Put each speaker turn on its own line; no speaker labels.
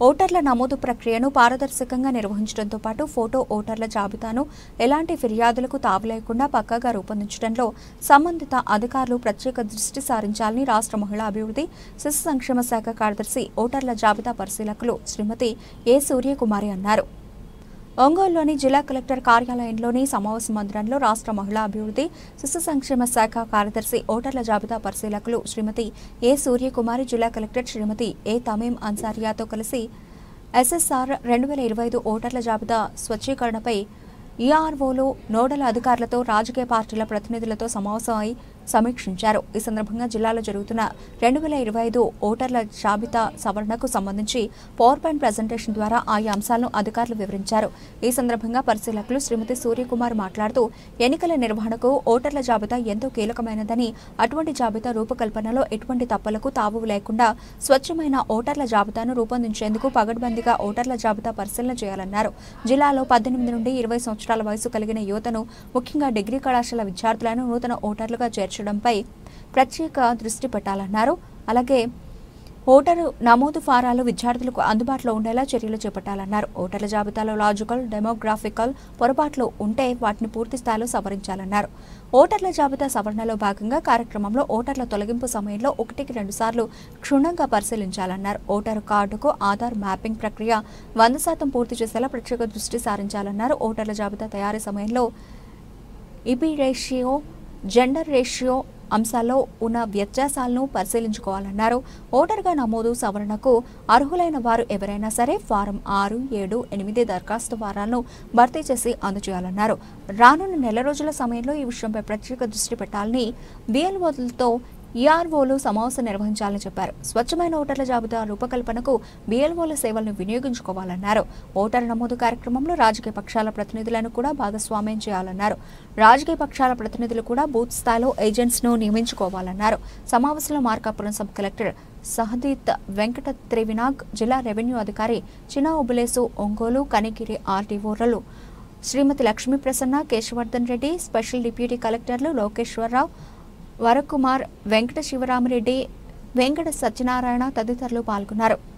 ఓటర్ల నమోదు ప్రక్రియను పారదర్శకంగా నిర్వహించడంతో పాటు ఫోటో ఓటర్ల జాబితాను ఎలాంటి ఫిర్యాదులకు తావులేకుండా పక్కాగా రూపొందించడంలో సంబంధిత అధికారులు ప్రత్యేక దృష్టి సారించాలని రాష్ట్ర మహిళా అభివృద్ధి శిశు సంక్షేమ శాఖ కార్యదర్శి ఓటర్ల జాబితా పరిశీలకులు శ్రీమతి ఏ సూర్యకుమారి అన్నారు ఒంగోలులోని జిల్లా కలెక్టర్ కార్యాలయంలోని సమావేశ మందిరంలో రాష్ట్ర మహిళా అభివృద్ధి శిశు సంక్షేమ శాఖ కార్యదర్శి ఓటర్ల జాబితా పరిశీలకులు శ్రీమతి ఏ సూర్యకుమారి జిల్లా కలెక్టర్ శ్రీమతి ఏ తమీం అన్సారియాతో కలిసి ఎస్ఎస్ఆర్ రెండు వేల ఇరవై ఐదు ఓటర్ల జాబితా స్వచ్ఛీకరణపై ఈఆర్ఓలు నోడల్ అధికారులతో రాజకీయ పార్టీల ప్రతినిధులతో సమావేశమై సమీక్షించారు ఈ సందర్భంగా జిల్లాలో జరుగుతున్న రెండు వేల ఇరవై ఐదు ఓటర్ల జాబితా సవరణకు సంబంధించి పవర్ పాయింట్ ప్రజెంటేషన్ ద్వారా ఆయా అంశాలను అధికారులు వివరించారు ఈ సందర్భంగా పరిశీలకులు శ్రీమతి సూర్యకుమార్ మాట్లాడుతూ ఎన్నికల నిర్వహణకు ఓటర్ల జాబితా ఎంతో కీలకమైనదని అటువంటి జాబితా రూపకల్పనలో ఎటువంటి తప్పులకు తావు లేకుండా స్వచ్ఛమైన ఓటర్ల జాబితాను రూపొందించేందుకు పగడ్బందీగా ఓటర్ల జాబితా పరిశీలన చేయాలన్నారు జిల్లాలో పద్దెనిమిది నుండి ఇరవై సంవత్సరాల వయసు కలిగిన యువతను ముఖ్యంగా డిగ్రీ కళాశాల విద్యార్థులను నూతన ఓటర్లుగా చేర్చడంపై ప్రత్యేక దృష్టి పెట్టాలన్నారు అలాగే ఓటరు నమోదు ఫారాలు విద్యార్థులకు అందుబాటులో ఉండేలా చర్యలు చేపట్టాలన్నారు ఓటర్ల జాబితాలో లాజికల్ డెమోగ్రాఫికల్ పొరపాట్లు ఉంటే వాటిని పూర్తి స్థాయిలో సవరించాలన్నారు ఓటర్ల జాబితా సవరణలో భాగంగా కార్యక్రమంలో ఓటర్ల తొలగింపు సమయంలో ఒకటికి రెండు సార్లు క్షుణ్ణంగా పరిశీలించాలన్నారు ఓటరు కార్డుకు ఆధార్ మ్యాపింగ్ ప్రక్రియ వంద శాతం పూర్తి చేసేలా ప్రత్యేక దృష్టి సారించాలన్నారు ఓటర్ల జాబితా తయారీ సమయంలో ఇబి రేషియో జెండర్ రేషియో అంశాల్లో ఉన్న వ్యత్యాసాలను పరిశీలించుకోవాలన్నారు ఓటర్గా నమోదు సవరణకు అర్హులైన వారు ఎవరైనా సరే ఫారం ఆరు ఏడు ఎనిమిది దరఖాస్తు వారాలను భర్తీ చేసి అందజేయాలన్నారు రానున్న నెల రోజుల సమయంలో ఈ విషయంపై ప్రత్యేక దృష్టి పెట్టాలని బిఎల్ఓలతో ఈఆర్ఓలు సమావేశం నిర్వహించాలని చెప్పారు స్వచ్ఛమైన ఓటర్ల జాబితా రూపకల్పనకు బిఎల్ఓల సేవలను వినియోగించుకోవాలన్నారు ఓటర్ నమోదు కార్యక్రమంలో రాజకీయ పక్షాల ప్రతినిధులను కూడా భాగస్వామ్యం చేయాలన్నారు రాజకీయ పక్షాల ప్రతినిధులు కూడా బూత్ స్థాయిలో ఏజెంట్స్ ను నియమించుకోవాలన్నారు సమావేశంలో మార్కాపురం సబ్ కలెక్టర్ సహదీత్ వెంకట త్రివినాగ్ జిల్లా రెవెన్యూ అధికారి చినా ఉబులేసు ఒంగోలు కనిగిరి ఆర్డీఓలు శ్రీమతి లక్ష్మీ ప్రసన్న కేశవర్ధన్ రెడ్డి స్పెషల్ డిప్యూటీ కలెక్టర్లు లోకేశ్వరరావు వరకుమార్ వెంకట శివరామరెడ్డి వెంకట సత్యనారాయణ తదితరులు పాల్గొన్నారు